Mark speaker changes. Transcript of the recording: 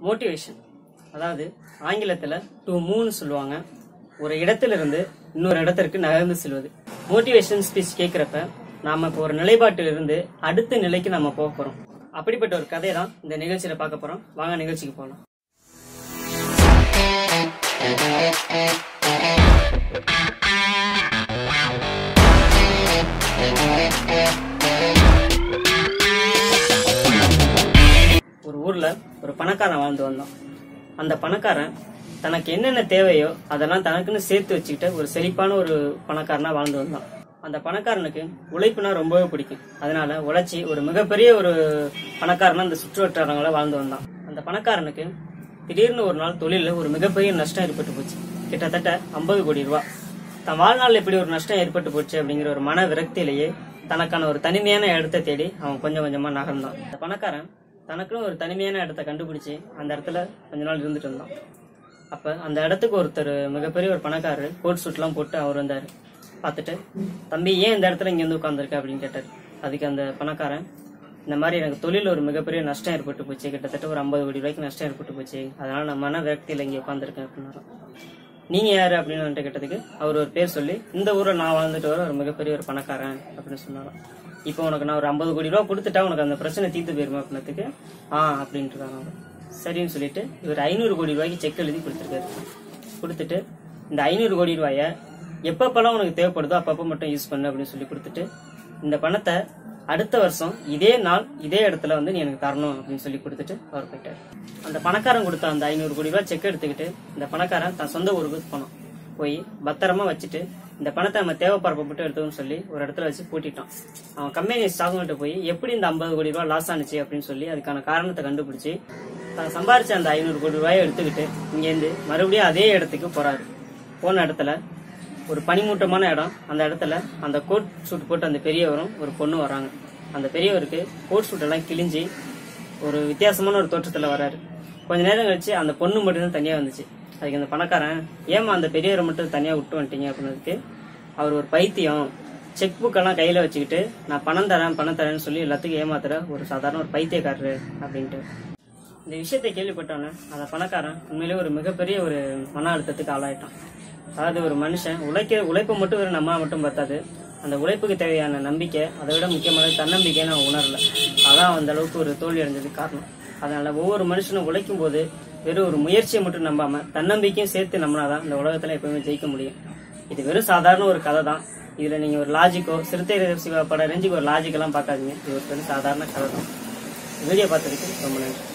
Speaker 1: motivation அதாவது ஆங்கிலத்தில் to மூன்னு சொல்லுவாங்க ஒரு இடத்திலிருந்து இன்னொரு இடத்திற்கு நகர்ந்து செல்வது மோட்டிவேஷன் ஸ்பீச் கேட்குறப்ப நாம இப்போ ஒரு நிலைப்பாட்டிலிருந்து அடுத்த நிலைக்கு நம்ம போக போறோம் அப்படிப்பட்ட ஒரு கதையை தான் இந்த நிகழ்ச்சியில பார்க்க போறோம் வாங்க நிகழ்ச்சிக்கு போகலாம் ஒரு ஊர்ல ஒரு பணக்காரன் வாழ்ந்து வந்தான் அந்த பணக்காரன் தனக்கு என்னென்ன தேவையோ அதெல்லாம் தனக்குன்னு சேர்த்து வச்சுக்கிட்ட ஒரு செழிப்பான ஒரு பணக்காரனா வாழ்ந்து வந்தான் அந்த பணக்காரனுக்கு உழைப்புனா ரொம்பவே பிடிக்கும் அதனால உழைச்சி ஒரு மிகப்பெரிய ஒரு பணக்காரனா அந்த சுற்று வட்டாரங்கள வாழ்ந்து வந்தான் அந்த பணக்காரனுக்கு திடீர்னு ஒரு நாள் தொழில ஒரு மிகப்பெரிய நஷ்டம் ஏற்பட்டு போச்சு கிட்டத்தட்ட ஐம்பது கோடி ரூபாய் தன் வாழ்நாள் எப்படி ஒரு நஷ்டம் ஏற்பட்டு போச்சு அப்படிங்கிற ஒரு மன விரக்தியிலேயே தனக்கான ஒரு தனிமையான இடத்தை தேடி அவன் கொஞ்சம் கொஞ்சமா நகர்ந்தான் அந்த பணக்காரன் தனக்குன்னு ஒரு தனிமையான இடத்த கண்டுபிடிச்சு அந்த இடத்துல கொஞ்ச நாள் இருந்துட்டு இருந்தான் அப்ப அந்த இடத்துக்கு ஒருத்தர் மிகப்பெரிய ஒரு பணக்காரர் கோட் சூட்லாம் போட்டு அவர் வந்தாரு பார்த்துட்டு தம்பி ஏன் இந்த இடத்துல இங்க வந்து உட்காந்துருக்க அப்படின்னு கேட்டாரு அதுக்கு அந்த பணக்காரன் இந்த மாதிரி எனக்கு தொழில் ஒரு மிகப்பெரிய நஷ்டம் ஏற்பட்டு போச்சு கிட்டத்தட்ட ஒரு ஐம்பது கோடி ரூபாய்க்கு நஷ்டம் ஏற்பட்டு போச்சு அதனால நான் மன விரக்தியில இங்க உட்காந்துருக்கேன் அப்படின்னாராம் நீங்க யாரு அப்படின்னு வந்துட்டு கேட்டதுக்கு அவர் ஒரு பேர் சொல்லி இந்த ஊரை நான் வாழ்ந்துட்டு வர ஒரு மிகப்பெரிய ஒரு பணக்காரன் அப்படின்னு சொன்னாராம் இப்போ உனக்கு நான் ஒரு ஐம்பது கோடி ரூபா கொடுத்துட்டா உனக்கு அந்த பிரச்சனை தீர்த்து போயிருமா அப்படின்னதுக்கு ஆ அப்படின்ட்டு இருக்காங்க அவர் சரின்னு சொல்லிட்டு இவர் ஐநூறு கோடி ரூபாய்க்கு செக் எழுதி கொடுத்துருக்காரு கொடுத்துட்டு இந்த ஐநூறு கோடி ரூபாய எப்பப்பெல்லாம் உனக்கு தேவைப்படுதோ அப்பப்போ மட்டும் யூஸ் பண்ணு அப்படின்னு சொல்லி கொடுத்துட்டு இந்த பணத்தை அடுத்த வருஷம் இதே நாள் இதே இடத்துல வந்து நீ எனக்கு தரணும் அப்படின்னு சொல்லி கொடுத்துட்டு அவர் போயிட்டார் அந்த பணக்காரன் கொடுத்த அந்த ஐநூறு கோடி ரூபாய் செக் எடுத்துக்கிட்டு இந்த பணக்காரன் தன் சொந்த ஊருக்கு போனான் போய் பத்திரமா வச்சுட்டு இந்த பணத்தை நம்ம தேவைப்படுறப்ப மட்டும் எடுத்துக்கணும்னு சொல்லி ஒரு இடத்துல வச்சு பூட்டிட்டான் அவன் கம்பெனி ஸ்டாஃப்கிட்ட போய் எப்படி இந்த ஐம்பது கோடி ரூபாய் லாஸ் ஆனிச்சு அப்படின்னு சொல்லி அதுக்கான காரணத்தை கண்டுபிடிச்சு தான் சம்பாரிச்ச அந்த ஐநூறு கோடி ரூபாயை எடுத்துக்கிட்டு இங்கேருந்து மறுபடியும் அதே இடத்துக்கு போறாரு போன இடத்துல ஒரு பனிமூட்டமான இடம் அந்த இடத்துல அந்த கோட் சூட் போட்டு அந்த பெரியவரும் ஒரு பொண்ணு வராங்க அந்த பெரியவருக்கு கோட் சூட் எல்லாம் கிழிஞ்சி ஒரு வித்தியாசமான ஒரு தோற்றத்துல வராரு கொஞ்ச நேரம் கழிச்சு அந்த பொண்ணு மட்டும்தான் தனியா வந்துச்சு அதுக்கு அந்த பணக்காரன் ஏமா அந்த பெரியவரை மட்டும் தனியா விட்டு வந்துட்டீங்க அப்படின்னதுக்கு அவர் ஒரு பைத்தியம் செக் புக் எல்லாம் கையில வச்சுக்கிட்டு நான் பணம் தரேன் பணம் தரேன்னு சொல்லி எல்லாத்துக்கும் ஏமாத்துற ஒரு சாதாரண ஒரு பைத்தியக்காரரு அப்படின்ட்டு இந்த விஷயத்தை கேள்விப்பட்டோன்னே அந்த பணக்காரன் உண்மையிலே ஒரு மிகப்பெரிய ஒரு மன அழுத்தத்துக்கு ஆளாயிட்டான் அதாவது ஒரு மனுஷன் உழைக்க உழைப்பை மட்டும் ஒரு நம்ம மட்டும் பத்தாது அந்த உழைப்புக்கு தேவையான நம்பிக்கை அதை விட முக்கியமானது தன்னம்பிக்கையை நான் உணரல அதான் அந்த அளவுக்கு ஒரு தோல்வி அடைஞ்சதுக்கு காரணம் அதனால ஒவ்வொரு மனுஷனும் உழைக்கும் போது வெறும் ஒரு முயற்சியை மட்டும் நம்பாம தன்னம்பிக்கையும் சேர்த்து நம்பினாதான் இந்த உலகத்துல எப்பவுமே ஜெயிக்க முடியும் இது வெறும் சாதாரண ஒரு கதை தான் இதுல நீங்க ஒரு லாஜிக்கோ சிறுத்தை சிவா பட ரேஞ்சுக்கு ஒரு லாஜிக்கெல்லாம் பார்க்காதீங்க இது ஒரு வெறும் சாதாரண கதை தான் வீடியோ பார்த்ததுக்கு ரொம்ப நன்றி